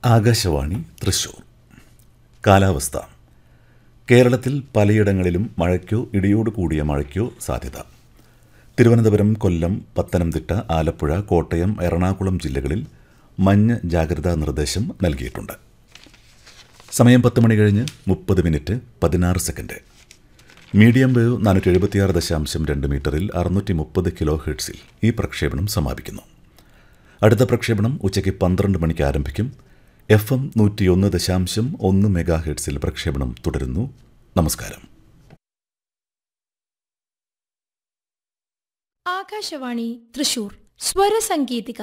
ആകാശവാണി തൃശൂർ കാലാവസ്ഥ കേരളത്തിൽ പലയിടങ്ങളിലും മഴയ്ക്കോ ഇടിയോട് കൂടിയ മഴയ്ക്കോ സാധ്യത തിരുവനന്തപുരം കൊല്ലം പത്തനംതിട്ട ആലപ്പുഴ കോട്ടയം എറണാകുളം ജില്ലകളിൽ മഞ്ഞ ജാഗ്രതാ നിർദ്ദേശം നൽകിയിട്ടുണ്ട് സമയം പത്ത് മണി കഴിഞ്ഞ് മുപ്പത് മിനിറ്റ് പതിനാറ് സെക്കൻഡ് മീഡിയം വേവ് നാനൂറ്റി എഴുപത്തിയാറ് ദശാംശം രണ്ട് മീറ്ററിൽ അറുന്നൂറ്റി മുപ്പത് കിലോ ഹെർട്സിൽ ഈ പ്രക്ഷേപണം സമാപിക്കുന്നു അടുത്ത പ്രക്ഷേപണം ഉച്ചയ്ക്ക് പന്ത്രണ്ട് മണിക്ക് ആരംഭിക്കും എഫ് എം നൂറ്റിയൊന്ന് ദശാംശം ഒന്ന് മെഗാ ഹെർട്സിൽ പ്രക്ഷേപണം തുടരുന്നു നമസ്കാരം ആകാശവാണി തൃശൂർ സ്വരസംഗീതിക